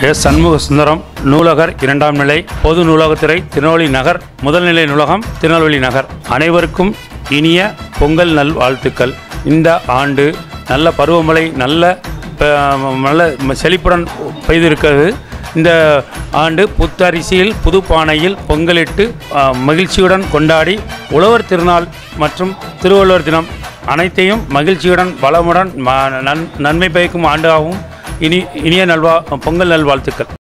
S Shanmuga Sundaram நூலகர் இரண்டாம் நிலை பொது நூலகத்துறை திருநெல்வேலி நகர் முதல்நிலை நூலகம் திருநெல்வேலி நகர் அனைவருக்கும் இனிய பொங்கல் நல் வாழ்த்துக்கள் இந்த ஆண்டு நல்ல பருவமழை நல்ல அஹ், நல்ல செழிப்புடன் பெய்திருக்கிறது இந்த ஆண்டு புத்தரிசியில் புது பானையில் பொங்கலிட்டு அஹ், மகிழ்ச்சியுடன் கொண்டாடி உழவர் திருநாள் மற்றும் திருவள்ளுவர் தினம் அனைத்தையும் மகிழ்ச்சியுடன் வளமுடன் ம- நன் நன்மை பயக்கும் ஆண்டாகவும் இனி இனிய நல்வா பொங்கல் நல்வாழ்த்துக்கள்